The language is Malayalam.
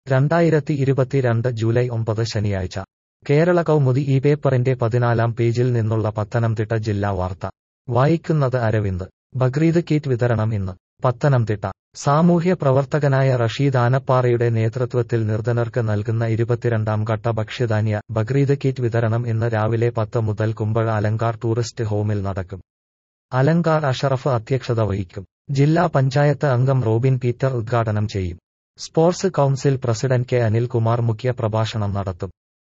രണ്ടായിരത്തി ഇരുപത്തിരണ്ട് ജൂലൈ ഒമ്പത് ശനിയാഴ്ച കേരള കൗമുദി ഈ പേപ്പറിന്റെ പതിനാലാം പേജിൽ നിന്നുള്ള പത്തനംതിട്ട ജില്ലാ വാർത്ത വായിക്കുന്നത് അരവിന്ദ് ബക്രീദ് കിറ്റ് വിതരണം ഇന്ന് പത്തനംതിട്ട സാമൂഹ്യ പ്രവർത്തകനായ റഷീദ് ആനപ്പാറയുടെ നേതൃത്വത്തിൽ നിർധനർക്ക് നൽകുന്ന ഇരുപത്തിരണ്ടാം ഘട്ട ഭക്ഷ്യധാന്യ ബക്രീദ് കിറ്റ് വിതരണം ഇന്ന് രാവിലെ പത്ത് മുതൽ കുമ്പഴ അലങ്കാർ ടൂറിസ്റ്റ് ഹോമിൽ നടക്കും അലങ്കാർ അഷറഫ് അധ്യക്ഷത വഹിക്കും ജില്ലാ പഞ്ചായത്ത് അംഗം റോബിൻ പീറ്റർ ഉദ്ഘാടനം ചെയ്യും sports council president K Anilkumar മുഖ്യ പ്രഭാഷണം നടത്തും